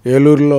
ఏలూరులో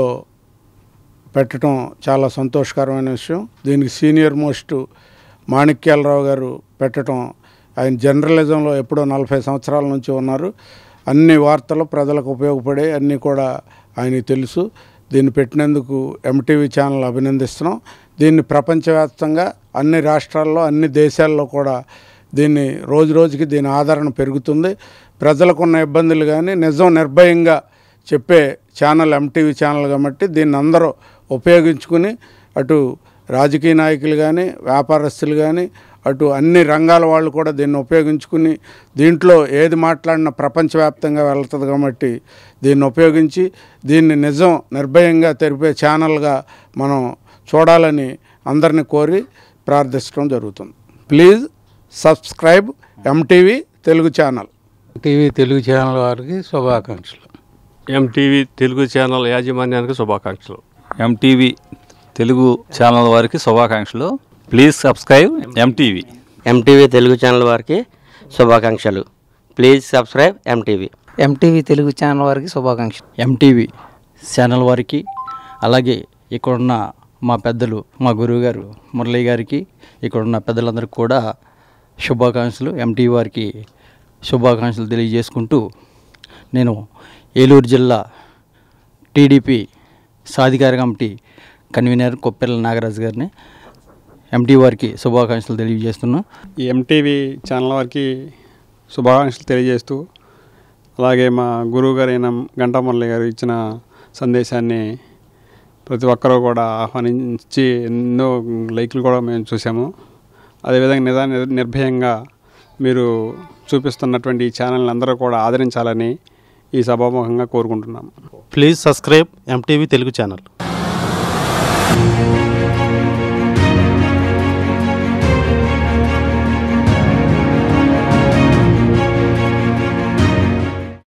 పెట్టడం చాలా సంతోషకరమైన విషయం దీనికి సీనియర్ మోస్ట్ మాణిక్యాలరావు గారు పెట్టడం ఆయన జర్నలిజంలో ఎప్పుడో నలభై సంవత్సరాల నుంచి ఉన్నారు అన్ని వార్తలు ప్రజలకు ఉపయోగపడే అన్నీ కూడా ఆయనకి తెలుసు దీన్ని పెట్టినందుకు ఎంటీవీ ఛానల్ అభినందిస్తున్నాం దీన్ని ప్రపంచవ్యాప్తంగా అన్ని రాష్ట్రాల్లో అన్ని దేశాల్లో కూడా దీన్ని రోజు రోజుకి దీని ఆదరణ పెరుగుతుంది ప్రజలకు ఉన్న ఇబ్బందులు కానీ నిజం నిర్భయంగా చెప్పే ఛానల్ ఎంటీవీ ఛానల్ కాబట్టి దీన్ని అందరూ ఉపయోగించుకుని అటు రాజకీయ నాయకులు కానీ వ్యాపారస్తులు కానీ అటు అన్ని రంగాల వాళ్ళు కూడా దీన్ని ఉపయోగించుకుని దీంట్లో ఏది మాట్లాడినా ప్రపంచవ్యాప్తంగా వెళ్తుంది కాబట్టి దీన్ని ఉపయోగించి దీన్ని నిజం నిర్భయంగా తెలిపే ఛానల్గా మనం చూడాలని అందరిని కోరి ప్రార్థించడం జరుగుతుంది please subscribe MTV Telugu channel TV Telugu channel వారికి శుభాకాంక్షలు ఎంటీవీ తెలుగు ఛానల్ యాజమాన్యానికి శుభాకాంక్షలు ఎంటీవీ తెలుగు ఛానల్ వారికి శుభాకాంక్షలు please subscribe MTV MTV Telugu channel వారికి శుభాకాంక్షలు please subscribe MTV MTV Telugu channel వారికి శుభాకాంక్షలు ఎంటీవీ ఛానల్ వారికి అలాగే ఇక్కడున్న మా పెద్దలు మా గురువు గారు మురళి గారికి ఇక్కడున్న పెద్దలందరికీ కూడా శుభాకాంక్షలు ఎంటీవీ వారికి శుభాకాంక్షలు తెలియజేసుకుంటూ నేను ఏలూరు జిల్లా టీడీపీ సాధికార కమిటీ కన్వీనర్ కొప్పెల నాగరాజు గారిని ఎంటీ వారికి శుభాకాంక్షలు తెలియజేస్తున్నా ఈ ఎంటీవీ ఛానల్ వారికి శుభాకాంక్షలు తెలియజేస్తూ అలాగే మా గురువు గారైన గంటామల్లి గారు ఇచ్చిన సందేశాన్ని ప్రతి ఒక్కరూ కూడా ఆహ్వానించి ఎన్నో లైక్లు కూడా మేము చూసాము అదేవిధంగా నిజా నిర్భయంగా మీరు చూపిస్తున్నటువంటి ఈ ఛానల్ని అందరూ కూడా ఆదరించాలని ఈ సభాముఖంగా కోరుకుంటున్నాము please subscribe MTV Telugu channel